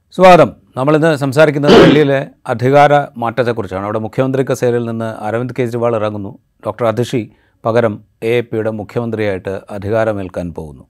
സ്വാഗതം നമ്മളിന്ന് സംസാരിക്കുന്നത് ഡൽഹിയിലെ അധികാര മാറ്റത്തെക്കുറിച്ചാണ് അവിടെ മുഖ്യമന്ത്രി കസേരയിൽ നിന്ന് അരവിന്ദ് കെജ്രിവാൾ ഇറങ്ങുന്നു ഡോക്ടർ അതിഷി പകരം എ എ പിയുടെ മുഖ്യമന്ത്രിയായിട്ട് അധികാരമേൽക്കാൻ പോകുന്നു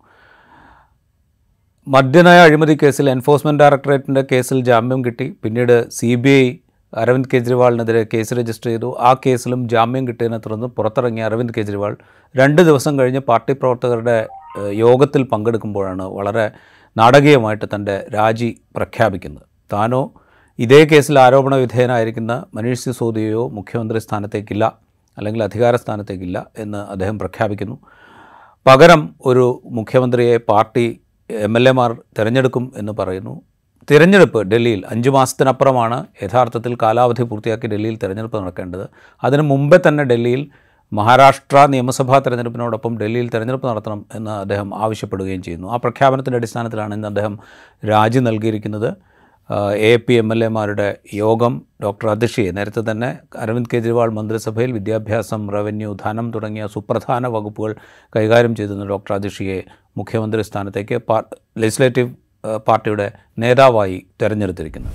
മദ്യനയ അഴിമതി കേസിൽ എൻഫോഴ്സ്മെൻറ്റ് ഡയറക്ടറേറ്റിൻ്റെ കേസിൽ ജാമ്യം കിട്ടി പിന്നീട് സി ബി ഐ അരവിന്ദ് കെജ്രിവാളിനെതിരെ കേസ് രജിസ്റ്റർ ചെയ്തു ആ കേസിലും ജാമ്യം കിട്ടിയതിനെ തുടർന്ന് പുറത്തിറങ്ങിയ അരവിന്ദ് കെജ്രിവാൾ രണ്ട് ദിവസം കഴിഞ്ഞ് പാർട്ടി പ്രവർത്തകരുടെ ഏഹ്, യോഗത്തിൽ പങ്കെടുക്കുമ്പോഴാണ് വളരെ നാടകീയമായിട്ട് തൻ്റെ രാജി പ്രഖ്യാപിക്കുന്നത് താനോ ഇതേ കേസിൽ ആരോപണ വിധേയനായിരിക്കുന്ന മനീഷ് സിസോദിയയോ മുഖ്യമന്ത്രി സ്ഥാനത്തേക്കില്ല അല്ലെങ്കിൽ അധികാര സ്ഥാനത്തേക്കില്ല എന്ന് അദ്ദേഹം പ്രഖ്യാപിക്കുന്നു പകരം ഒരു മുഖ്യമന്ത്രിയെ പാർട്ടി എം എൽ എമാർ തിരഞ്ഞെടുക്കും എന്ന് പറയുന്നു തിരഞ്ഞെടുപ്പ് ഡൽഹിയിൽ അഞ്ച് മാസത്തിനപ്പുറമാണ് യഥാർത്ഥത്തിൽ കാലാവധി പൂർത്തിയാക്കി ഡൽഹിയിൽ തിരഞ്ഞെടുപ്പ് നടക്കേണ്ടത് അതിനു മുമ്പേ തന്നെ ഡൽഹിയിൽ മഹാരാഷ്ട്ര നിയമസഭാ തെരഞ്ഞെടുപ്പിനോടൊപ്പം ഡൽഹിയിൽ തെരഞ്ഞെടുപ്പ് നടത്തണം എന്ന് അദ്ദേഹം ആവശ്യപ്പെടുകയും ചെയ്യുന്നു ആ പ്രഖ്യാപനത്തിൻ്റെ അടിസ്ഥാനത്തിലാണ് ഇന്ന് അദ്ദേഹം രാജി നൽകിയിരിക്കുന്നത് എ പി എം എൽ എമാരുടെ യോഗം ഡോക്ടർ അതിഷിയെ നേരത്തെ തന്നെ അരവിന്ദ് കെജ്രിവാൾ മന്ത്രിസഭയിൽ വിദ്യാഭ്യാസം റവന്യൂ ധനം തുടങ്ങിയ സുപ്രധാന വകുപ്പുകൾ കൈകാര്യം ചെയ്തിരുന്ന ഡോക്ടർ അതിഷിയെ മുഖ്യമന്ത്രി സ്ഥാനത്തേക്ക് പാ ലെജിസ്ലേറ്റീവ് ഏഹ്, പാർട്ടിയുടെ നേതാവായി തെരഞ്ഞെടുത്തിരിക്കുന്നത്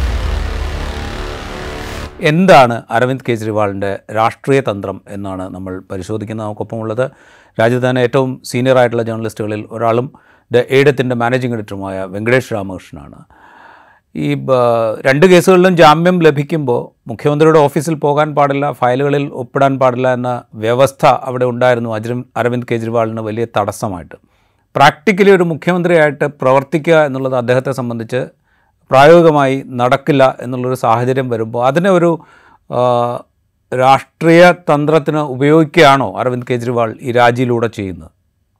എന്താണ് അരവിന്ദ് കെജ്രിവാളിൻ്റെ രാഷ്ട്രീയ തന്ത്രം എന്നാണ് നമ്മൾ പരിശോധിക്കുന്നത് നമുക്കൊപ്പമുള്ളത് രാജ്യത്ത് തന്നെ ഏറ്റവും സീനിയർ ആയിട്ടുള്ള ജേർണലിസ്റ്റുകളിൽ ഒരാളും ദ എയ്ഡത്തിൻ്റെ മാനേജിംഗ് എഡിറ്ററുമായ വെങ്കടേഷ് രാമകൃഷ്ണനാണ് ഈ ബ- രണ്ട് കേസുകളിലും ജാമ്യം ലഭിക്കുമ്പോൾ മുഖ്യമന്ത്രിയുടെ ഓഫീസിൽ പോകാൻ പാടില്ല ഫയലുകളിൽ ഒപ്പിടാൻ പാടില്ല എന്ന വ്യവസ്ഥ അവിടെ ഉണ്ടായിരുന്നു അജിരം അരവിന്ദ് കെജ്രിവാളിന് വലിയ തടസ്സമായിട്ട് പ്രാക്ടിക്കലി ഒരു മുഖ്യമന്ത്രിയായിട്ട് പ്രവർത്തിക്കുക എന്നുള്ളത് അദ്ദേഹത്തെ സംബന്ധിച്ച് പ്രായോഗികമായി നടക്കില്ല എന്നുള്ളൊരു സാഹചര്യം വരുമ്പോൾ അതിനെ ഒരു ആ, രാഷ്ട്രീയ തന്ത്രത്തിന് ഉപയോഗിക്കുകയാണോ അരവിന്ദ് കെജ്രിവാൾ ഈ രാജിയിലൂടെ ചെയ്യുന്നത്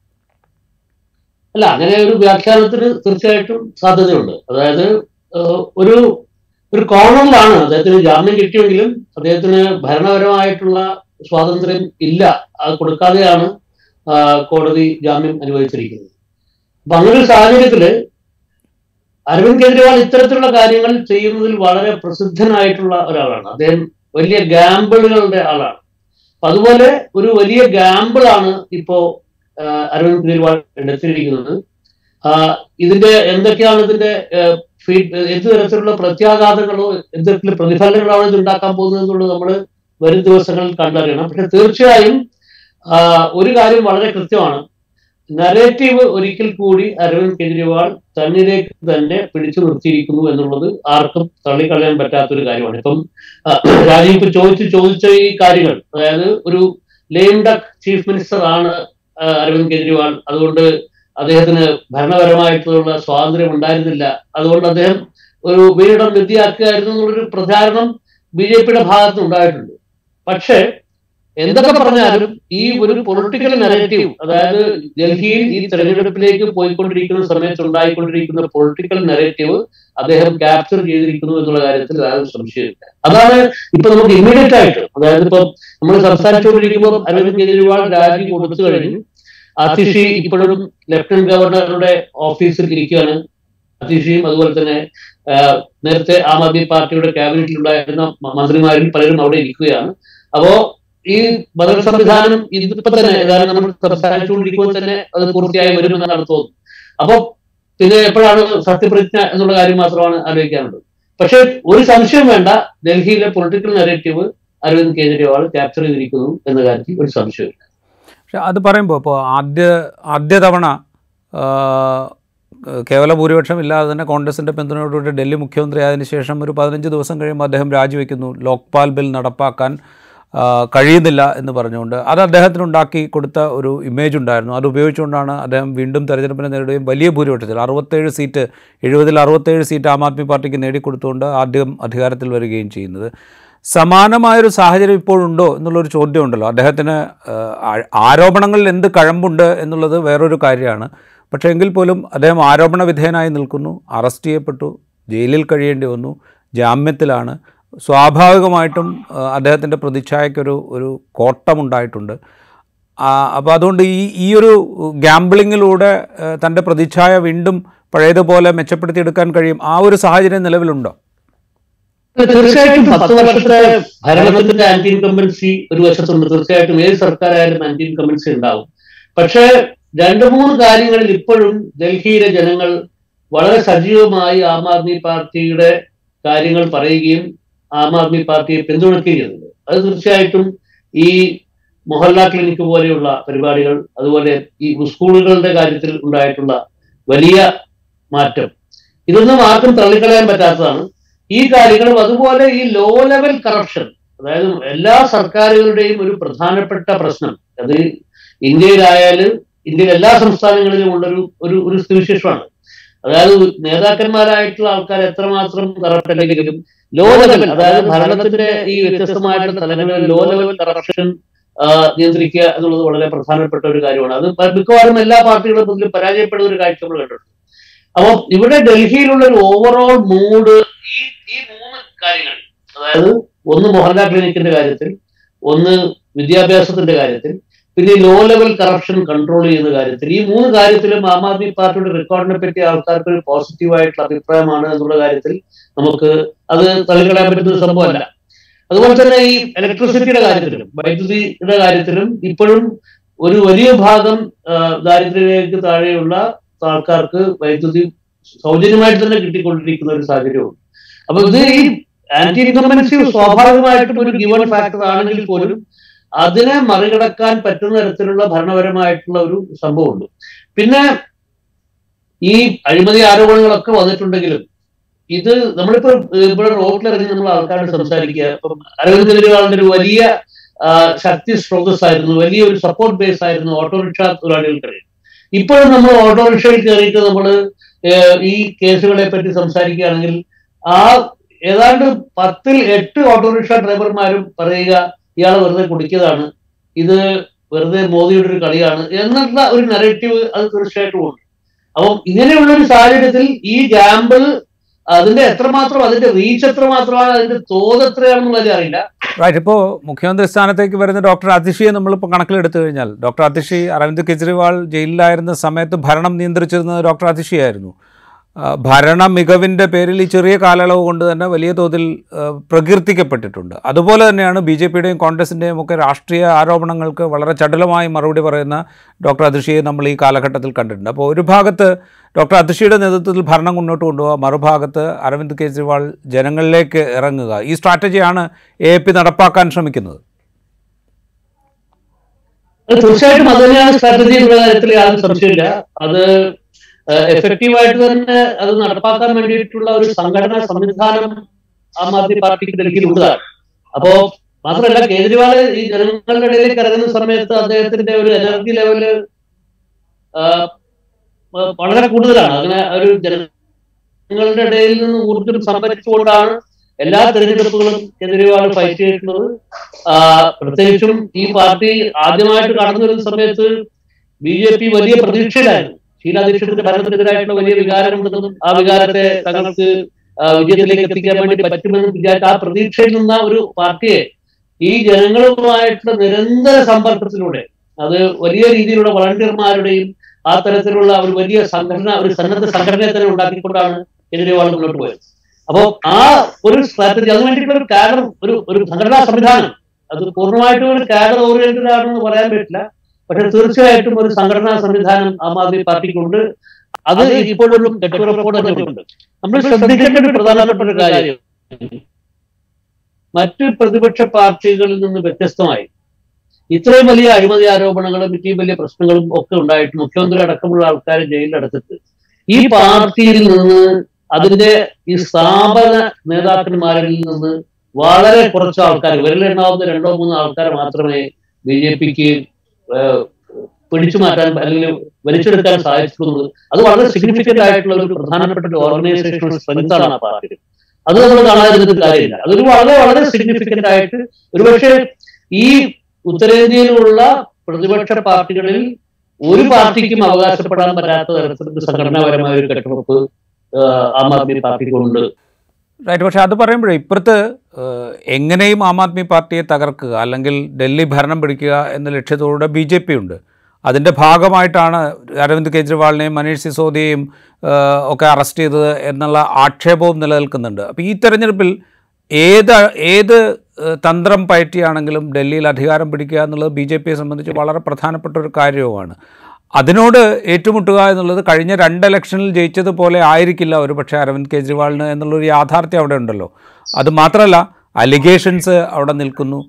അല്ല അങ്ങനെ ഒരു വ്യാഖ്യാനത്തിന് തീർച്ചയായിട്ടും സാധ്യതയുണ്ട് അതായത് ഏഹ്, ഒരു ഒരു കോർണറിലാണ് അദ്ദേഹത്തിന് ജാമ്യം കിട്ടിയെങ്കിലും അദ്ദേഹത്തിന് ഭരണപരമായിട്ടുള്ള സ്വാതന്ത്ര്യം ഇല്ല അത് കൊടുക്കാതെയാണ് ആ, കോടതി ജാമ്യം അനുവദിച്ചിരിക്കുന്നത് അപ്പൊ അങ്ങനെ ഒരു സാഹചര്യത്തില് അരവിന്ദ് കെജ്രിവാൾ ഇത്തരത്തിലുള്ള കാര്യങ്ങൾ ചെയ്യുന്നതിൽ വളരെ പ്രസിദ്ധനായിട്ടുള്ള ഒരാളാണ് അദ്ദേഹം വലിയ ഗാമ്പിളുകളുടെ ആളാണ് അപ്പൊ അതുപോലെ ഒരു വലിയ ഗാമ്പിളാണ് ഇപ്പോ ആ, അരവിന്ദ് കെജ്രിവാൾ എടുത്തിരിക്കുന്നത് ആ, ഇതിന്റെ എന്തൊക്കെയാണ് ഇതിന്റെ ഫീഡ് എന്ത് തരത്തിലുള്ള പ്രത്യാഘാതങ്ങളോ എന്ത് തരത്തിലുള്ള പ്രതിഫലനങ്ങളാണ് ഇത് ഉണ്ടാക്കാൻ പോകുന്നത് എന്നുള്ളത് നമ്മൾ വരും ദിവസങ്ങളിൽ കണ്ടറിയണം പക്ഷെ തീർച്ചയായും ആ, ഒരു കാര്യം വളരെ കൃത്യമാണ് നരേറ്റീവ് ഒരിക്കൽ കൂടി അരവിന്ദ് കെജ്രിവാൾ തന്നിലേക്ക് തന്നെ പിടിച്ചു നിർത്തിയിരിക്കുന്നു എന്നുള്ളത് ആർക്കും തള്ളിക്കളയാൻ പറ്റാത്തൊരു കാര്യമാണ് ഇപ്പം ആ, രാജീവ് ഇപ്പൊ ചോദിച്ച് ചോദിച്ച ഈ കാര്യങ്ങൾ അതായത് ഒരു ലേം ഡക്ക് ചീഫ് മിനിസ്റ്റർ ആണ് ആ, അരവിന്ദ് കെജ്രിവാൾ അതുകൊണ്ട് അദ്ദേഹത്തിന് ഭരണപരമായിട്ടുള്ള സ്വാതന്ത്ര്യം ഉണ്ടായിരുന്നില്ല അതുകൊണ്ട് അദ്ദേഹം ഒരു വീടം വിദ്യയാക്കുകയായിരുന്നു എന്നുള്ളൊരു പ്രചാരണം ബി ജെ പിയുടെ ഭാഗത്ത് ഉണ്ടായിട്ടുണ്ട് പക്ഷേ എന്തൊക്കെ പറഞ്ഞാലും ഈ ഒരു പൊളിറ്റിക്കൽ നെറേറ്റീവ് അതായത് ഡൽഹിയിൽ ഈ തെരഞ്ഞെടുപ്പിലേക്ക് പോയിക്കൊണ്ടിരിക്കുന്ന സമയത്ത് ഉണ്ടായിക്കൊണ്ടിരിക്കുന്ന പൊളിറ്റിക്കൽ നെറേറ്റീവ് അദ്ദേഹം ക്യാപ്ചർ ചെയ്തിരിക്കുന്നു എന്നുള്ള കാര്യത്തിൽ യാതൊരു സംശയമില്ല അതാണ് ഇപ്പൊ നമുക്ക് ഇമ്മീഡിയറ്റ് ആയിട്ട് അതായത് ഇപ്പൊ നമ്മൾ സംസാരിച്ചുകൊണ്ടിരിക്കുമ്പോൾ അരവിന്ദ് കെജ്രിവാൾ രാജി കൊടുത്തു കഴിഞ്ഞു അതിഷി ഇപ്പോഴും ലഫ്റ്റനന്റ് ഗവർണറുടെ ഓഫീസിൽ ഇരിക്കുകയാണ് അതിഷിയും അതുപോലെ തന്നെ ആ, നേരത്തെ ആം ആദ്മി പാർട്ടിയുടെ ക്യാബിനറ്റിൽ ഉണ്ടായിരുന്ന മ- മന്ത്രിമാരിൽ പലരും അവിടെ ഇരിക്കുകയാണ് അപ്പോ ഈ ബദൽ സംവിധാനം ഇതിപ്പോ തന്നെ ഏതായാലും നമ്മൾ സംസാരിച്ചുകൊണ്ടിരിക്കുമ്പോൾ തന്നെ അത് പൂർത്തിയായി വരുമെന്നാണ് തോന്നുന്നത് അപ്പോ പിന്നെ എപ്പോഴാണ് സത്യപ്രതിജ്ഞ എന്നുള്ള കാര്യം മാത്രമാണ് ആലോചിക്കാനുള്ളത് പക്ഷെ ഒരു സംശയം വേണ്ട ഡൽഹിയിലെ political narrative Arvind Kejriwal capture ചെയ്തിരിക്കുന്നു എന്ന കാര്യത്തിൽ ഒരു സംശയമില്ല പക്ഷെ അത് പറയുമ്പോൾ ഇപ്പോൾ ആദ്യ ആദ്യ തവണ ആ, കേവല ഭൂരിപക്ഷം ഇല്ലാതെ തന്നെ കോൺഗ്രസിൻ്റെ പിന്തുണയോടുകൂടി ഡൽഹി മുഖ്യമന്ത്രി ആയതിനു ശേഷം ഒരു പതിനഞ്ച് ദിവസം കഴിയുമ്പോൾ അദ്ദേഹം രാജിവെക്കുന്നു ലോക്പാൽ ബിൽ നടപ്പാക്കാൻ ആ, കഴിയുന്നില്ല എന്ന് പറഞ്ഞുകൊണ്ട് അത് അദ്ദേഹത്തിന് ഉണ്ടാക്കി കൊടുത്ത ഒരു ഇമേജ് ഉണ്ടായിരുന്നു അത് ഉപയോഗിച്ചുകൊണ്ടാണ് അദ്ദേഹം വീണ്ടും തെരഞ്ഞെടുപ്പിനെ നേരിടുകയും വലിയ ഭൂരിപക്ഷത്തിൽ അറുപത്തേഴ് സീറ്റ് എഴുപതിൽ അറുപത്തേഴ് സീറ്റ് ആം ആദ്മി പാർട്ടിക്ക് നേടിക്കൊടുത്തുകൊണ്ട് ആദ്യം അധികാരത്തിൽ വരികയും ചെയ്യുന്നത് സമാനമായൊരു സാഹചര്യം ഇപ്പോഴുണ്ടോ എന്നുള്ളൊരു ചോദ്യമുണ്ടല്ലോ അദ്ദേഹത്തിന് ആ, ആ- ആരോപണങ്ങളിൽ എന്ത് കഴമ്പുണ്ട് എന്നുള്ളത് വേറൊരു കാര്യമാണ് പക്ഷേ എങ്കിൽ പോലും അദ്ദേഹം ആരോപണ വിധേയനായി നിൽക്കുന്നു അറസ്റ്റ് ചെയ്യപ്പെട്ടു ജയിലിൽ കഴിയേണ്ടി വന്നു ജാമ്യത്തിലാണ് സ്വാഭാവികമായിട്ടും ആ, അദ്ദേഹത്തിൻ്റെ പ്രതിച്ഛായക്കൊരു ഒരു കോട്ടമുണ്ടായിട്ടുണ്ട് അപ്പോൾ അതുകൊണ്ട് ഈ ഈ ഒരു ഗാംബ്ലിങ്ങിലൂടെ ആ, തൻ്റെ പ്രതിച്ഛായ വീണ്ടും പഴയതുപോലെ മെച്ചപ്പെടുത്തിയെടുക്കാൻ കഴിയും ആ ഒരു സാഹചര്യം നിലവിലുണ്ടോ തീർച്ചയായിട്ടും പത്ത് വർഷത്തെ ഭരണത്തിന്റെ ആന്റി ഇൻകംബൻസി ഒരു വശത്തുണ്ട് തീർച്ചയായിട്ടും ഏത് സർക്കാരായാലും ആന്റി ഇൻകംബൻസി ഉണ്ടാവും പക്ഷേ രണ്ട് മൂന്ന് കാര്യങ്ങളിൽ ഇപ്പോഴും ഡൽഹിയിലെ ജനങ്ങൾ വളരെ സജീവമായി ആം ആദ്മി പാർട്ടിയുടെ കാര്യങ്ങൾ പറയുകയും ആം ആദ്മി പാർട്ടിയെ പിന്തുണയ്ക്കുകയും ചെയ്തിട്ടുണ്ട് അത് തീർച്ചയായിട്ടും ഈ മൊഹല്ല ക്ലിനിക്ക് പോലെയുള്ള പരിപാടികൾ അതുപോലെ ഈ സ്കൂളുകളുടെ കാര്യത്തിൽ ഉണ്ടായിട്ടുള്ള വലിയ മാറ്റം ഇതൊന്നും ആർക്കും തള്ളിക്കളയാൻ പറ്റാത്തതാണ് ഈ കാര്യങ്ങളും അതുപോലെ ഈ ലോ ലെവൽ കറപ്ഷൻ അതായത് എല്ലാ സർക്കാരുകളുടെയും ഒരു പ്രധാനപ്പെട്ട പ്രശ്നം അത് ഇന്ത്യയിലായാലും ഇന്ത്യയിലെ എല്ലാ സംസ്ഥാനങ്ങളിലും ഉള്ളൊരു ഒരു ഒരു സ്ഥിതിവിശേഷമാണ് അതായത് നേതാക്കന്മാരായിട്ടുള്ള ആൾക്കാർ എത്രമാത്രം കറപ്റ്റ് അല്ലെങ്കിലും ലോ ലെവൽ അതായത് ഭരണത്തിന്റെ ഈ വ്യത്യസ്തമായിട്ടുള്ള തലങ്ങളിൽ ലോ ലെവൽ കറപ്ഷൻ നിയന്ത്രിക്കുക എന്നുള്ളത് വളരെ പ്രധാനപ്പെട്ട ഒരു കാര്യമാണ് അത് പ- മിക്കവാറും എല്ലാ പാർട്ടികളും മുന്നിൽ പരാജയപ്പെടുന്ന ഒരു കാഴ്ച നമ്മൾ കണ്ടിട്ടുണ്ട് അപ്പോൾ ഇവിടെ ഡൽഹിയിലുള്ള ഒരു ഓവറോൾ മൂഡ് ഈ ഈ മൂന്ന് കാര്യങ്ങൾ അതായത് ഒന്ന് മൊഹല്ല ക്ലിനിക്കിന്റെ കാര്യത്തിൽ ഒന്ന് വിദ്യാഭ്യാസത്തിന്റെ കാര്യത്തിൽ പിന്നെ ലോ ലെവൽ കറപ്ഷൻ കൺട്രോൾ ചെയ്യുന്ന കാര്യത്തിൽ ഈ മൂന്ന് കാര്യത്തിലും ആം ആദ്മി പാർട്ടിയുടെ റെക്കോർഡിനെ പറ്റി ആൾക്കാർക്ക് ഒരു പോസിറ്റീവായിട്ടുള്ള അഭിപ്രായമാണ് എന്നുള്ള കാര്യത്തിൽ നമുക്ക് അത് തള്ളിക്കളയാൻ പറ്റുന്ന ഒരു സംഭവമല്ല അതുപോലെ തന്നെ ഈ ഇലക്ട്രിസിറ്റിയുടെ കാര്യത്തിലും വൈദ്യുതിയുടെ കാര്യത്തിലും ഇപ്പോഴും ഒരു വലിയ ഭാഗം ആ, ദാരിദ്ര്യരേഖയ്ക്ക് താഴെയുള്ള ആൾക്കാർക്ക് വൈദ്യുതി സൗജന്യമായിട്ട് തന്നെ കിട്ടിക്കൊണ്ടിരിക്കുന്ന ഒരു സാഹചര്യമുണ്ട് അപ്പൊ ഇത് ഈ ആന്റി ഇൻകംബൻസി സ്വാഭാവികമായിട്ടും ഒരു ഗിവൺ ഫാക്ടർ ആണെങ്കിൽ പോലും അതിനെ മറികടക്കാൻ പറ്റുന്ന തരത്തിലുള്ള ഭരണപരമായിട്ടുള്ള ഒരു സംഭവമുണ്ട് പിന്നെ ഈ അഴിമതി ആരോപണങ്ങളൊക്കെ വന്നിട്ടുണ്ടെങ്കിലും ഇത് നമ്മളിപ്പോ ഇവിടെ റോഡിലിറങ്ങി നമ്മൾ ആൾക്കാരോട് സംസാരിക്കുക ഇപ്പം അരവിന്ദ് കെജ്രിവാളിന്റെ ഒരു വലിയ ആ, ശക്തി സ്രോതസ് ആയിരുന്നു വലിയ ഒരു സപ്പോർട്ട് ബേസ് ആയിരുന്നു ഓട്ടോറിക്ഷ തൊഴിലാളികൾക്കിടയിൽ ഇപ്പോഴും നമ്മൾ ഓട്ടോറിക്ഷയിൽ കയറിയിട്ട് നമ്മൾ ഈ കേസുകളെ പറ്റി സംസാരിക്കുകയാണെങ്കിൽ ആ ഏതാണ്ട് പത്തിൽ എട്ട് ഓട്ടോറിക്ഷ ഡ്രൈവർമാരും പറയുക ഇയാൾ വെറുതെ കുടിക്കതാണ് ഇത് വെറുതെ മോദിയുടെ ഒരു കളിയാണ് എന്നുള്ള ഒരു നെറേറ്റീവ് അത് തീർച്ചയായിട്ടും ഉണ്ട് അപ്പം ഇങ്ങനെയുള്ള ഒരു സാഹചര്യത്തിൽ ഈ ഗാമ്പിൾ അതിന്റെ എത്രമാത്രം അതിന്റെ റീച്ച് എത്രമാത്രമാണ് അതിന്റെ തോത് എത്രയാണെന്നുള്ളത് അറിയില്ല റൈറ്റ് ഇപ്പോൾ മുഖ്യമന്ത്രി സ്ഥാനത്തേക്ക് വരുന്ന ഡോക്ടർ അതിഷിയെ നമ്മളിപ്പോൾ കണക്കിലെടുത്തു കഴിഞ്ഞാൽ ഡോക്ടർ അതിഷി അരവിന്ദ് കെജ്രിവാൾ ജയിലിലായിരുന്ന സമയത്ത് ഭരണം നിയന്ത്രിച്ചിരുന്നത് ഡോക്ടർ അതിഷിയായിരുന്നു ആ, ഭരണ മികവിൻ്റെ പേരിൽ ഈ ചെറിയ കാലയളവ് കൊണ്ട് തന്നെ വലിയ തോതിൽ ആ, പ്രകീർത്തിക്കപ്പെട്ടിട്ടുണ്ട് അതുപോലെ തന്നെയാണ് ബി ജെ പിയുടെയും കോൺഗ്രസിൻ്റെയും ഒക്കെ രാഷ്ട്രീയ ആരോപണങ്ങൾക്ക് വളരെ ചടുലമായി മറുപടി പറയുന്ന ഡോക്ടർ അതിഷിയെ നമ്മൾ ഈ കാലഘട്ടത്തിൽ കണ്ടിട്ടുണ്ട് അപ്പോൾ ഒരു ഭാഗത്ത് ഡോക്ടർ അതിഷിയുടെ നേതൃത്വത്തിൽ ഭരണം മുന്നോട്ട് കൊണ്ടുപോകുക മറുഭാഗത്ത് അരവിന്ദ് കെജ്രിവാൾ ജനങ്ങളിലേക്ക് ഇറങ്ങുക ഈ സ്ട്രാറ്റജിയാണ് എ പി നടപ്പാക്കാൻ ശ്രമിക്കുന്നത് അത് തീർച്ചയായിട്ടും അത് തന്നെയാണ് സ്ട്രാറ്റജി എന്നുള്ള കാര്യത്തിൽ യാതൊരു സംശയമില്ല അത് എഫക്റ്റീവായിട്ട് തന്നെ അത് നടപ്പാക്കാൻ വേണ്ടിയിട്ടുള്ള ഒരു സംഘടനാ സംവിധാനം ആം ആദ്മി പാർട്ടിക്ക് ഡൽഹിയിൽ ഉള്ളതാണ് അപ്പോ മാത്രമല്ല കേജ്രിവാൾ ഈ ജനങ്ങളുടെ ഇടയിലേക്ക് ഇറങ്ങുന്ന സമയത്ത് അദ്ദേഹത്തിന്റെ ഒരു എനർജി ലെവല് ആ, വ- വളരെ കൂടുതലാണ് അങ്ങനെ ഒരു ജനങ്ങളുടെ ഇടയിൽ നിന്ന് ഊർജ്ജം സംഭരിച്ചുകൊണ്ടാണ് എല്ലാ തെരഞ്ഞെടുപ്പുകളും കേജ്രിവാൾ ഫൈറ്റ് ചെയ്തിട്ടുള്ളത് ആ, പ്രത്യേകിച്ചും ഈ പാർട്ടി ആദ്യമായിട്ട് കടന്നു വരുന്ന സമയത്ത് ബി ജെ പി വലിയ പ്രതീക്ഷയിലായിരുന്നു ഷീലാ ദീക്ഷിത്തിന്റെ ഭരണത്തിനെതിരായിട്ടുള്ള വലിയ വികാരമുണ്ടെന്നും ആ വികാരത്തെ തങ്ങൾക്ക് ആ, വിജയത്തിലേക്ക് എത്തിക്കാൻ വേണ്ടി പറ്റുമെന്നും വിചാരിച്ച ആ പ്രതീക്ഷയിൽ നിന്ന ഒരു പാർട്ടിയെ ഈ ജനങ്ങളുമായിട്ടുള്ള നിരന്തര സമ്പർക്കത്തിലൂടെ അത് വലിയ രീതിയിലുള്ള വളണ്ടിയർമാരുടെയും ആ തരത്തിലുള്ള ഒരു വലിയ സംഘടന ഒരു സന്നദ്ധ സംഘടനയെ തന്നെ ഉണ്ടാക്കിക്കൊണ്ടാണ് കേജ്രിവാൾ മുന്നോട്ട് പോയത് അപ്പോ ആ ഒരു സ്ട്രാറ്റജി അതിന് വേണ്ടിയിട്ടുള്ള ഒരു കാഡർ ഒരു ഒരു സംഘടനാ സംവിധാനം അത് പൂർണ്ണമായിട്ടും ഒരു കാഡർ ഓറിയന്റഡ് ആണെന്ന് പറയാൻ പറ്റില്ല പക്ഷെ തീർച്ചയായിട്ടും ഒരു സംഘടനാ സംവിധാനം ആം ആദ്മി പാർട്ടിക്കുണ്ട് അത് ഇപ്പോഴും കെട്ടുറപ്പോടെ തന്നെ ഉണ്ട് നമ്മൾ ശ്രദ്ധിക്കേണ്ട ഒരു പ്രധാനപ്പെട്ട ഒരു കാര്യം മറ്റ് പ്രതിപക്ഷ പാർട്ടികളിൽ നിന്ന് വ്യത്യസ്തമായി ഇത്രയും വലിയ അഴിമതി ആരോപണങ്ങളും ഇത്രയും വലിയ പ്രശ്നങ്ങളും ഒക്കെ ഉണ്ടായിട്ട് മുഖ്യമന്ത്രി അടക്കമുള്ള ആൾക്കാരെ ജയിലിൽ അടച്ചിട്ട് ഈ പാർട്ടിയിൽ നിന്ന് അതിന്റെ ഈ സ്ഥാപന നേതാക്കന്മാരിൽ നിന്ന് വളരെ കുറച്ച് ആൾക്കാർ വിരലെണ്ണാവുന്ന രണ്ടോ മൂന്നോ ആൾക്കാർ മാത്രമേ ബി ജെ പിക്ക് പിടിച്ചു മാറ്റാൻ അല്ലെങ്കിൽ വലിച്ചെടുക്കാൻ സാധിച്ചിട്ടുള്ളത് അത് വളരെ സിഗ്നിഫിക്കന്റ് ആയിട്ടുള്ള ഒരു പ്രധാനപ്പെട്ട ഒരു ഓർഗനൈസേഷണൽ സ്ട്രെങ്ത് ആണ് ആ പാർട്ടി അത് നമ്മൾ കാണാതിരുന്നിട്ട് കാര്യമില്ല അതൊരു വളരെ വളരെ സിഗ്നിഫിക്കന്റ് ആയിട്ട് ഒരുപക്ഷെ ഈ ഉത്തരേന്ത്യയിലുള്ള പ്രതിപക്ഷ പാർട്ടികളിൽ ഒരു പാർട്ടിക്കും അവകാശപ്പെടാൻ പറ്റാത്ത തരത്തിലുള്ള സംഘടനാപരമായ ഒരു കെട്ടുറപ്പ് ആഹ് ആം ആദ്മി പാർട്ടിക്കുണ്ട് റൈറ്റ് പക്ഷേ അത് പറയുമ്പോഴേ ഇപ്പുറത്ത് ഏഹ്, എങ്ങനെയും ആം ആദ്മി പാർട്ടിയെ തകർക്കുക അല്ലെങ്കിൽ ഡൽഹി ഭരണം പിടിക്കുക എന്ന ലക്ഷ്യത്തോടെ ബി ജെ പി ഉണ്ട് അതിൻ്റെ ഭാഗമായിട്ടാണ് അരവിന്ദ് കെജ്രിവാളിനെയും മനീഷ് സിസോദിയെയും ഏഹ്, ഒക്കെ അറസ്റ്റ് ചെയ്തത് എന്നുള്ള ആക്ഷേപവും നിലനിൽക്കുന്നുണ്ട് അപ്പോൾ ഈ തെരഞ്ഞെടുപ്പിൽ ഏത് ഏത് ഏഹ്, തന്ത്രം പയറ്റിയാണെങ്കിലും ഡൽഹിയിൽ അധികാരം പിടിക്കുക എന്നുള്ളത് ബി ജെ പിയെ സംബന്ധിച്ച് വളരെ പ്രധാനപ്പെട്ട ഒരു കാര്യവുമാണ് അതിനോട് ഏറ്റുമുട്ടുക എന്നുള്ളത് കഴിഞ്ഞ രണ്ട് ഇലക്ഷനിൽ ജയിച്ചതുപോലെ ആയിരിക്കില്ല ഒരു പക്ഷേ അരവിന്ദ് കെജ്രിവാളിന് എന്നുള്ളൊരു യാഥാർത്ഥ്യം അവിടെ ഉണ്ടല്ലോ അത് മാത്രമല്ല അലിഗേഷൻസ് അവിടെ നിൽക്കുന്നു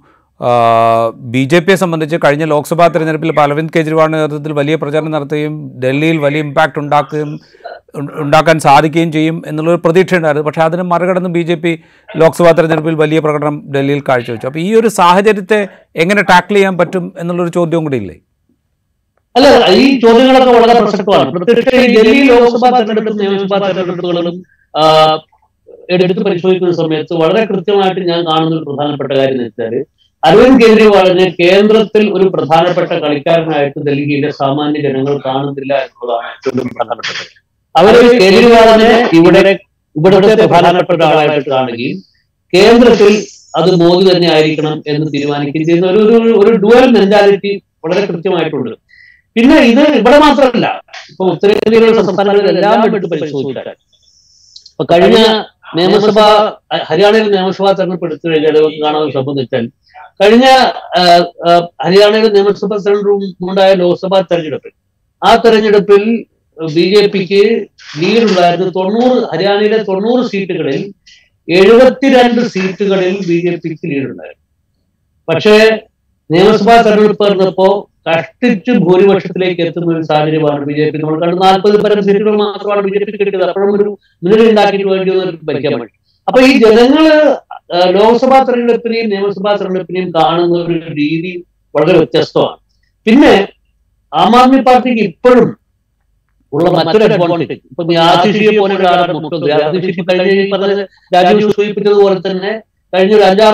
ബി ജെ പിയെ സംബന്ധിച്ച് കഴിഞ്ഞ ലോക്സഭാ തെരഞ്ഞെടുപ്പിൽ അരവിന്ദ് കെജ്രിവാളിൻ്റെ നേതൃത്വത്തിൽ വലിയ പ്രചാരണം നടത്തുകയും ഡൽഹിയിൽ വലിയ ഇമ്പാക്റ്റ് ഉണ്ടാക്കുകയും ഉ- ഉണ്ടാക്കാൻ സാധിക്കുകയും ചെയ്യും എന്നുള്ളൊരു പ്രതീക്ഷയുണ്ടായിരുന്നു പക്ഷേ അതിന് മറികടന്ന് ബി ജെ പി ലോക്സഭാ തെരഞ്ഞെടുപ്പിൽ വലിയ പ്രകടനം ഡൽഹിയിൽ കാഴ്ചവെച്ചു അപ്പോൾ ഈ ഒരു സാഹചര്യത്തെ എങ്ങനെ ടാക്കിൾ ചെയ്യാൻ പറ്റും എന്നുള്ളൊരു ചോദ്യവും കൂടി ഇല്ലേ അല്ല ഈ ചോദ്യങ്ങളൊക്കെ വളരെ പ്രസക്തമാണ് പ്രത്യേകിച്ച് ഈ ഡൽഹി ലോക്സഭാ തെരഞ്ഞെടുപ്പും നിയമസഭാ തെരഞ്ഞെടുപ്പുകളും ആ, എടുത്ത് പരിശോധിക്കുന്ന സമയത്ത് വളരെ കൃത്യമായിട്ട് ഞാൻ കാണുന്ന ഒരു പ്രധാനപ്പെട്ട കാര്യം എന്ന് വെച്ചാൽ അരവിന്ദ് കെജ്രിവാളിനെ കേന്ദ്രത്തിൽ ഒരു പ്രധാനപ്പെട്ട കളിക്കാരനായിട്ട് ഡൽഹിയിലെ സാമാന്യ ജനങ്ങൾ കാണുന്നില്ല എന്നുള്ളതാണ് ഏറ്റവും പ്രധാനപ്പെട്ടത് അവര് കേജ്രിവാളിനെ ഇവിടെ ഇവിടുത്തെ പ്രധാനപ്പെട്ട ഒരാളായിട്ട് കാണുകയും കേന്ദ്രത്തിൽ അത് മോദി തന്നെ ആയിരിക്കണം എന്ന് തീരുമാനിക്കുകയും ചെയ്യുന്ന ഒരു ഒരു- ഒരു ഡുവൽ മെന്റാലിറ്റി വളരെ കൃത്യമായിട്ടുണ്ട് പിന്നെ ഇത് ഇവിടെ മാത്രമല്ല ഇപ്പൊ ഉത്തരേന്ത്യയിലുള്ള സംസ്ഥാനങ്ങളിലെല്ലാം എടുത്ത് പരിശോധിച്ചാൽ ഇപ്പൊ കഴിഞ്ഞ നിയമസഭ ഹ- ഹരിയാനയിൽ നിയമസഭാ തെരഞ്ഞെടുപ്പ് എടുത്തു കഴിഞ്ഞാൽ നമുക്ക് കാണാൻ സംബന്ധിച്ചാൽ കഴിഞ്ഞ ആ, ആ, ഹരിയാനയിലെ നിയമസഭാ തെരഞ്ഞെടുപ്പ് ഉണ്ടായ ലോക്സഭാ തെരഞ്ഞെടുപ്പിൽ ആ തെരഞ്ഞെടുപ്പിൽ ബി ജെ പിക്ക് ലീഡ് ഉണ്ടായിരുന്നു തൊണ്ണൂറ് ഹരിയാനയിലെ തൊണ്ണൂറ് സീറ്റുകളിൽ എഴുപത്തിരണ്ട് സീറ്റുകളിൽ ബി ജെ പിക്ക് ലീഡ് ഉണ്ടായിരുന്നു പക്ഷേ നിയമസഭാ തെരഞ്ഞെടുപ്പ് നടന്നപ്പോ കഷ്ടിച്ച് ഭൂരിപക്ഷത്തിലേക്ക് എത്തുന്ന ഒരു സാഹചര്യമാണ് ബി ജെ പി നമ്മൾ കണ്ടു നാൽപ്പത് പരം സീറ്റുകൾ മാത്രമാണ് ബി ജെ പി കിട്ടിയത് അപ്പോഴും ഒരു മുന്നണി ഉണ്ടാക്കിയിട്ട് വേണ്ടി വന്നൊരു ഭരിക്കാൻ വേണ്ടി അപ്പൊ ഈ ജനങ്ങള് ആ, ലോക്സഭാ തെരഞ്ഞെടുപ്പിനെയും നിയമസഭാ തെരഞ്ഞെടുപ്പിനെയും കാണുന്ന ഒരു രീതി വളരെ വ്യത്യസ്തമാണ് പിന്നെ ആം ആദ്മി പാർട്ടിക്ക് ഇപ്പോഴും ഉള്ള മറ്റൊരു അഡ്വാൻറ്റേജ് ഇപ്പൊ ഈ ആതിഷിയെ പോലെ ഒരാളാണ് മുഖ്യമന്ത്രി ആതിഷി ഇപ്പൊ കഴിഞ്ഞ ഈ പറഞ്ഞ രാജീവ് സൂചിപ്പിച്ചതുപോലെ തന്നെ കഴിഞ്ഞ ഒരു അഞ്ചാറ്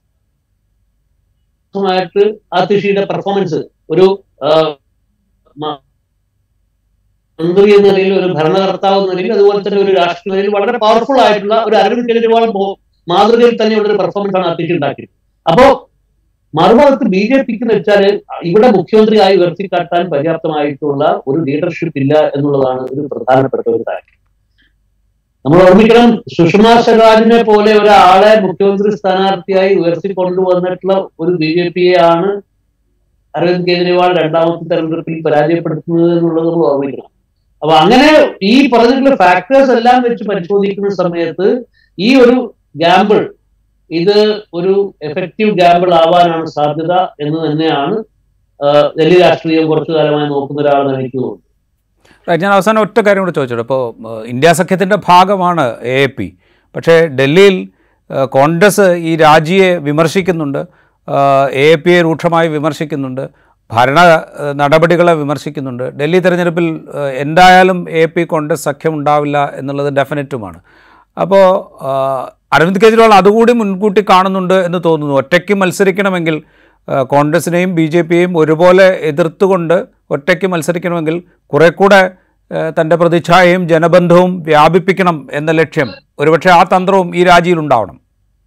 മാസമായിട്ട് ആതിഷിയുടെ പെർഫോമൻസ് ഒരു ആ, മ- മന്ത്രി എന്ന നിലയിൽ ഒരു ഭരണകർത്താവ് എന്ന നിലയിൽ അതുപോലെ തന്നെ ഒരു രാഷ്ട്രീയ നിലയിൽ വളരെ പവർഫുൾ ആയിട്ടുള്ള ഒരു അരവിന്ദ് കെജ്രിവാൾ മോ- മാതൃകയിൽ തന്നെയുള്ള ഒരു പെർഫോമൻസ് ആണ് ആതിഷി ഉണ്ടാക്കിയത് അപ്പോ മറുഭാഗത്ത് ബി ജെ പിക്ക് എന്ന് വെച്ചാൽ ഇവിടെ മുഖ്യമന്ത്രിയായി ഉയർത്തിക്കാട്ടാൻ പര്യാപ്തമായിട്ടുള്ള ഒരു ലീഡർഷിപ്പ് ഇല്ല എന്നുള്ളതാണ് ഒരു പ്രധാനപ്പെട്ട ഒരു കാര്യം നമ്മൾ ഓർമ്മിക്കണം സുഷമ സ്വരാജിനെ പോലെ ഒരാളെ മുഖ്യമന്ത്രി സ്ഥാനാർത്ഥിയായി ഉയർത്തി കൊണ്ടുവന്നിട്ടുള്ള ഒരു ബി ജെ പിയെ ആണ് അരവിന്ദ് കെജ്രിവാൾ രണ്ടാമത്തെ തെരഞ്ഞെടുപ്പിൽ പരാജയപ്പെടുത്തുന്നത് എന്നുള്ളത് നമ്മൾ ഓർമ്മിക്കണം അപ്പൊ അങ്ങനെ ഈ പറഞ്ഞിട്ടുള്ള ഫാക്ടേഴ്സ് എല്ലാം വെച്ച് പരിശോധിക്കുന്ന സമയത്ത് ഈ ഒരു ഗാമ്പിൾ ഇത് ഒരു എഫക്റ്റീവ് ഗാമ്പിൾ ആവാനാണ് സാധ്യത എന്ന് തന്നെയാണ് ആ, ഡൽഹി രാഷ്ട്രീയം കുറച്ചു കാലമായി നോക്കുന്ന ഒരാളെന്ന് എനിക്ക് തോന്നുന്നു റൈറ്റ്, ഞാൻ അവസാനം ഒറ്റ കാര്യം കൂടെ ചോദിച്ചോട്ടെ ഇപ്പോൾ ഇന്ത്യ സഖ്യത്തിൻ്റെ ഭാഗമാണ് എ എ പി പക്ഷേ ഡൽഹിയിൽ ഏഹ്, കോൺഗ്രസ് ഈ രാജിയെ വിമർശിക്കുന്നുണ്ട് എ എ പിയെ രൂക്ഷമായി വിമർശിക്കുന്നുണ്ട് ഭരണ ഏഹ്, നടപടികളെ വിമർശിക്കുന്നുണ്ട് ഡൽഹി തെരഞ്ഞെടുപ്പിൽ ഏഹ്, എന്തായാലും എ പി കോൺഗ്രസ് സഖ്യം ഉണ്ടാവില്ല എന്നുള്ളത് ഡെഫിനറ്റുമാണ് അപ്പോൾ അരവിന്ദ് കെജ്രിവാൾ അതുകൂടി മുൻകൂട്ടി കാണുന്നുണ്ട് എന്ന് തോന്നുന്നു ഒറ്റയ്ക്ക് മത്സരിക്കണമെങ്കിൽ ആ, കോൺഗ്രസിനെയും ബി ജെ പിയെയും ഒരുപോലെ എതിർത്തുകൊണ്ട് ഒറ്റയ്ക്ക് മത്സരിക്കണമെങ്കിൽ കുറെ കൂടെ ആ, തൻ്റെ പ്രതിച്ഛായയും ജനബന്ധവും വ്യാപിപ്പിക്കണം എന്ന ലക്ഷ്യം ഒരുപക്ഷെ ആ തന്ത്രവും ഈ രാജിയിൽ ഉണ്ടാവണം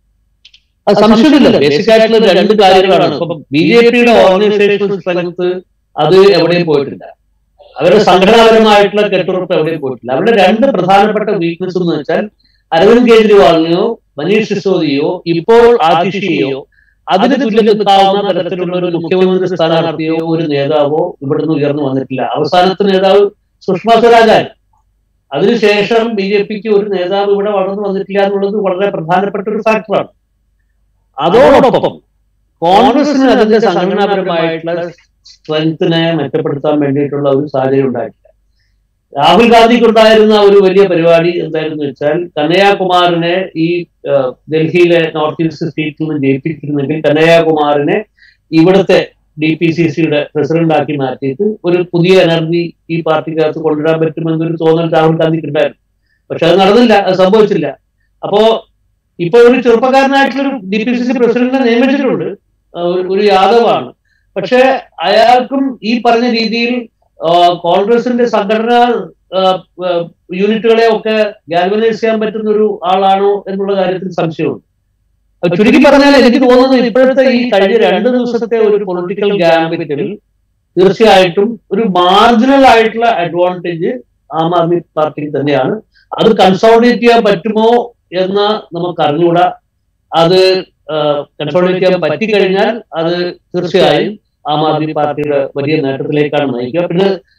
അത് സംശയമില്ല ബേസിക് ആയിട്ടുള്ള രണ്ട് കാര്യങ്ങളാണ് ഇപ്പൊ ബി ജെ പിയുടെ ഓർഗനൈസേഷൻ സ്ട്രെങ്ത് അത് എവിടെയും പോയിട്ടില്ല അവരുടെ സംഘടനാപരമായിട്ടുള്ള കെട്ടുറപ്പ് എവിടെയും പോയിട്ടില്ല അവരുടെ രണ്ട് പ്രധാനപ്പെട്ട വീക്ക്നെസ് എന്ന് വെച്ചാൽ അരവിന്ദ് കെജ്രിവാളിനെയോ മനീഷ് സിസോദിയോ ഇപ്പോൾ ആതിഷിയെയോ അതിന് തുല്യം നിൽക്കാവുന്ന തരത്തിലുള്ള ഒരു മുഖ്യമന്ത്രി സ്ഥാനാർത്ഥിയോ ഒരു നേതാവോ ഇവിടുന്ന് ഉയർന്നു വന്നിട്ടില്ല അവസാനത്തെ നേതാവ് സുഷമ സ്വരാജാണ് അതിനുശേഷം ബി ജെ പിക്ക് ഒരു നേതാവ് ഇവിടെ വളർന്നു വന്നിട്ടില്ല എന്നുള്ളത് വളരെ പ്രധാനപ്പെട്ട ഒരു ഫാക്ടറാണ് അതോടൊപ്പം കോൺഗ്രസിന് അതിന്റെ സംഘടനാപരമായിട്ടുള്ള സ്ട്രെങ്ത്തിനെ മെച്ചപ്പെടുത്താൻ വേണ്ടിയിട്ടുള്ള ഒരു സാഹചര്യം ഉണ്ടായിട്ടില്ല രാഹുൽ ഗാന്ധിക്ക് ഉണ്ടായിരുന്ന ഒരു വലിയ പരിപാടി എന്തായിരുന്നു വെച്ചാൽ കനയ്യകുമാറിനെ ഈ ആ, ഡൽഹിയിലെ നോർത്ത് ഈസ്റ്റ് സീറ്റിൽ നിന്ന് ജയിപ്പിച്ചിരുന്നെങ്കിൽ കനയ്യകുമാറിനെ ഇവിടുത്തെ ഡി പി സി സിയുടെ പ്രസിഡന്റ് ആക്കി മാറ്റിയിട്ട് ഒരു പുതിയ എനർജി ഈ പാർട്ടിക്കകത്ത് കൊണ്ടുവരാൻ പറ്റുമെന്നൊരു തോന്നൽ രാഹുൽ ഗാന്ധിക്ക് ഉണ്ടായിരുന്നു പക്ഷെ അത് നടന്നില്ല അത് സംഭവിച്ചില്ല അപ്പോ ഇപ്പൊ ഒരു ചെറുപ്പക്കാരനായിട്ടുള്ള ഒരു ഡി പി സി സി പ്രസിഡന്റിനെ നിയമിച്ചിട്ടുണ്ട് ആ, ഒരു- ഒരു യാദവാണ് പക്ഷെ അയാൾക്കും ഈ പറഞ്ഞ രീതിയിൽ ആ, കോൺഗ്രസിന്റെ സംഘടനാ ആ, ആ, യൂണിറ്റുകളെ ഒക്കെ ഗാൽവനൈസ് ചെയ്യാൻ പറ്റുന്ന ഒരു ആളാണോ എന്നുള്ള കാര്യത്തിൽ സംശയമുണ്ട് അത് ചുരുക്കി പറഞ്ഞാൽ എനിക്ക് തോന്നുന്നത് ഇപ്പോഴത്തെ ഈ കഴിഞ്ഞ രണ്ട് ദിവസത്തെ ഒരു പൊളിറ്റിക്കൽ ഗാമ്പിറ്റിൽ തീർച്ചയായിട്ടും ഒരു മാർജിനൽ ആയിട്ടുള്ള അഡ്വാൻറ്റേജ് ആം ആദ്മി പാർട്ടിക്ക് തന്നെയാണ് അത് കൺസോളിഡേറ്റ് ചെയ്യാൻ പറ്റുമോ എന്ന് നമുക്ക് അറിഞ്ഞുകൂടാ അത് കൺസോളിഡേറ്റ് ചെയ്യാൻ പറ്റിക്കഴിഞ്ഞാൽ അത് തീർച്ചയായും ആം ആദ്മി പാർട്ടിയുടെ വലിയ നേട്ടത്തിലേക്കാണ് നയിക്കുക പിന്നെ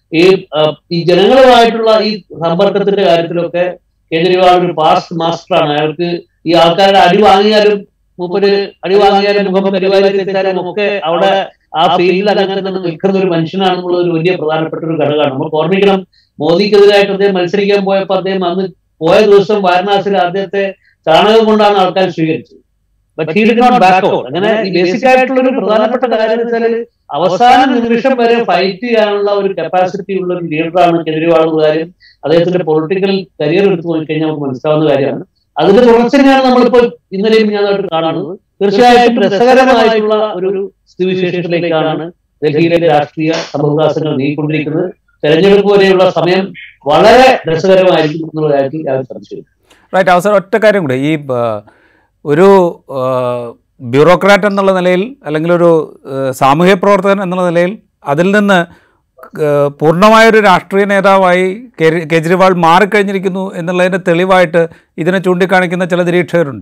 ഈ ആ, ഈ ജനങ്ങളുമായിട്ടുള്ള ഈ സമ്പർക്കത്തിന്റെ കാര്യത്തിലൊക്കെ കേജ്രിവാൾ ഒരു പാസ്റ്റ് മാസ്റ്ററാണ് അയാൾക്ക് ഈ ആൾക്കാരുടെ അടി വാങ്ങിയാലും മൂപ്പര് അടി വാങ്ങിയാലും മുഖം പരിപാടി തെറ്റാലും ഒക്കെ അവിടെ ആ ഫീൽഡിൽ അങ്ങനെ തന്നെ നിൽക്കുന്ന ഒരു മനുഷ്യനാണെന്നുള്ള ഒരു വലിയ പ്രധാനപ്പെട്ട ഒരു ഘടകമാണ് നമുക്ക് ഓർമ്മിക്കണം മോദിക്കെതിരായിട്ട് അദ്ദേഹം മത്സരിക്കാൻ പോയപ്പോൾ അദ്ദേഹം അന്ന് പോയ ദിവസം വാരണാസിയിൽ അദ്ദേഹത്തെ ചാണകം കൊണ്ടാണ് ആൾക്കാർ സ്വീകരിച്ചത് but he did not back out അങ്ങനെ ബേസിക് ആയിട്ടുള്ള ഒരു പ്രധാനപ്പെട്ട കാര്യം എന്ന് വെച്ചാൽ അവസാന നിമിഷം വരെ ഫൈറ്റ് ചെയ്യാനുള്ള ഒരു കപ്പാസിറ്റി ഉള്ള ഒരു ലീഡറാണ് കെജ്രിവാൾ എന്ന കാര്യം അദ്ദേഹത്തിന്റെ പൊളിറ്റിക്കൽ കരിയർ എടുത്ത് നോക്കിക്കഴിഞ്ഞാൽ നമുക്ക് മനസ്സിലാവുന്ന കാര്യമാണ് അതിന്റെ തുടർച്ച തന്നെയാണ് നമ്മളിപ്പോൾ ഇന്നലെയും ഞാനായിട്ട് കാണുന്നത് തീർച്ചയായിട്ടും രസകരമായിട്ടുള്ള ഒരു സ്ഥിതിവിശേഷത്തിലേക്കാണ് ഡൽഹിയിലെ രാഷ്ട്രീയ സംഭവവികാസങ്ങൾ നീങ്ങിക്കൊണ്ടിരിക്കുന്നത് തെരഞ്ഞെടുപ്പ് വരെയുള്ള സമയം വളരെ രസകരമായിരിക്കും എന്നുള്ള കാര്യത്തിൽ ഞാൻ സംശയം റൈറ്റ് അവസരം ഒറ്റ കാര്യം കൂടി ഈ ആ, ഒരു ആ, ബ്യൂറോക്രാറ്റ് എന്നുള്ള നിലയിൽ അല്ലെങ്കിൽ ഒരു ആ, സാമൂഹ്യ പ്രവർത്തകൻ എന്നുള്ള നിലയിൽ അതിൽ നിന്ന് ആ, പൂർണ്ണമായൊരു രാഷ്ട്രീയ നേതാവായി കെ- കേജ്രിവാൾ മാറിക്കഴിഞ്ഞിരിക്കുന്നു എന്നുള്ളതിൻ്റെ തെളിവായിട്ട് ഇതിനെ ചൂണ്ടിക്കാണിക്കുന്ന ചില നിരീക്ഷകരുണ്ട്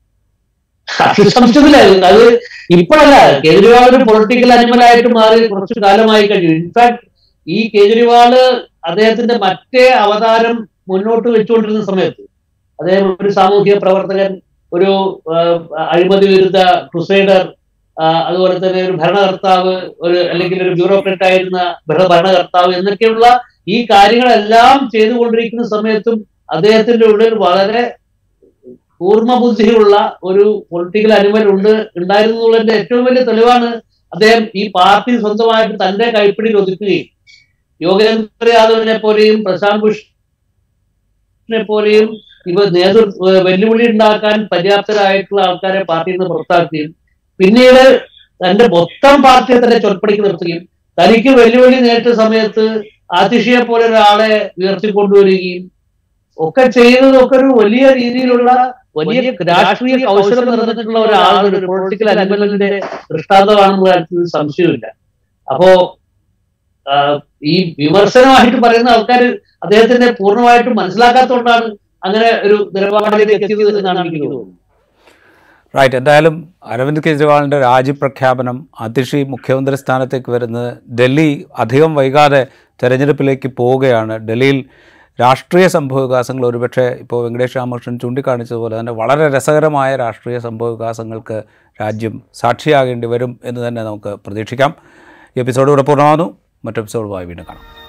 അത് സംശയത്തിലായിരുന്നു അത് ഇപ്പോഴല്ല കേജ്രിവാൾ ഒരു പൊളിറ്റിക്കൽ അനിമലായിട്ട് മാറി കുറച്ചു കാലമായി കഴിഞ്ഞു ഇൻഫാക്ട് ഈ കേജ്രിവാള് അദ്ദേഹത്തിന്റെ മറ്റേ അവതാരം മുന്നോട്ട് വെച്ചുകൊണ്ടിരുന്ന സമയത്ത് അദ്ദേഹം ഒരു സാമൂഹിക പ്രവർത്തകൻ ഒരു ആ, അഴിമതി വിരുദ്ധ ക്രുസൈഡർ ആ, അതുപോലെ തന്നെ ഒരു ഭരണകർത്താവ് ഒരു അല്ലെങ്കിൽ ഒരു ബ്യൂറോക്രാറ്റ് ആയിരുന്ന ഭരണ- ഭരണകർത്താവ് എന്നൊക്കെയുള്ള ഈ കാര്യങ്ങളെല്ലാം ചെയ്തുകൊണ്ടിരിക്കുന്ന സമയത്തും അദ്ദേഹത്തിന്റെ ഉള്ളിൽ വളരെ കൂർമ്മ ബുദ്ധിയുള്ള ഒരു പൊളിറ്റിക്കൽ അനിമൽ ഉണ്ട് ഉണ്ടായിരുന്നു എന്നുള്ളതിന്റെ ഏറ്റവും വലിയ തെളിവാണ് അദ്ദേഹം ഈ പാർട്ടി സ്വന്തമായിട്ട് തന്റെ കൈപ്പിടിയിൽ ഒതുക്കുകയും യോഗേന്ദ്ര യാദവിനെ പോലെയും പ്രശാന്ത് ഭൂഷണിനെ പോലെയും ഇവ നേതൃത്വ വെല്ലുവിളി ഉണ്ടാക്കാൻ പര്യാപ്തരായിട്ടുള്ള ആൾക്കാരെ പാർട്ടിയിൽ നിന്ന് പുറത്താക്കുകയും പിന്നീട് തന്റെ മൊത്തം പാർട്ടിയെ തന്നെ ചൊൽപ്പടിക്ക് നിർത്തുകയും തനിക്ക് വെല്ലുവിളി നേരിട്ട സമയത്ത് ആതിഷിയെ പോലെ ഒരാളെ ഉയർത്തിക്കൊണ്ടുവരികയും ഒക്കെ ചെയ്തതൊക്കെ ഒരു വലിയ രീതിയിലുള്ള വലിയ രാഷ്ട്രീയ കൗശലം നിറഞ്ഞിട്ടുള്ള ഒരാളാണ് ഒരു പൊളിറ്റിക്കൽ അനിമലിന്റെ ദൃഷ്ടാന്തമാണെന്ന കാര്യത്തിൽ സംശയമില്ല അപ്പോ ആ, ഈ വിമർശനമായിട്ട് പറയുന്ന ആൾക്കാർ അദ്ദേഹത്തിനെ പൂർണ്ണമായിട്ടും മനസ്സിലാക്കാത്തതുകൊണ്ടാണ് അങ്ങനെ ഒരു നിലപാടിലേക്ക് എത്തിയത് എന്നാണ് എനിക്ക് തോന്നുന്നത് റൈറ്റ് എന്തായാലും അരവിന്ദ് കെജ്രിവാളിൻ്റെ രാജിപ്രഖ്യാപനം അതിഷി മുഖ്യമന്ത്രി സ്ഥാനത്തേക്ക് വരുന്നത് ഡൽഹി അധികം വൈകാതെ തെരഞ്ഞെടുപ്പിലേക്ക് പോവുകയാണ് ഡൽഹിയിൽ രാഷ്ട്രീയ സംഭവവികാസങ്ങൾ ഒരുപക്ഷെ ഇപ്പോൾ വെങ്കടേഷ് രാമകൃഷ്ണൻ ചൂണ്ടിക്കാണിച്ചതുപോലെ തന്നെ വളരെ രസകരമായ രാഷ്ട്രീയ സംഭവവികാസങ്ങൾക്ക് രാജ്യം സാക്ഷിയാകേണ്ടി വരും എന്ന് തന്നെ നമുക്ക് പ്രതീക്ഷിക്കാം ഈ എപ്പിസോഡ് ഇവിടെ പൂർണ്ണമാകുന്നു മറ്റു എപ്പിസോഡുമായി വീണ്ടും കാണാം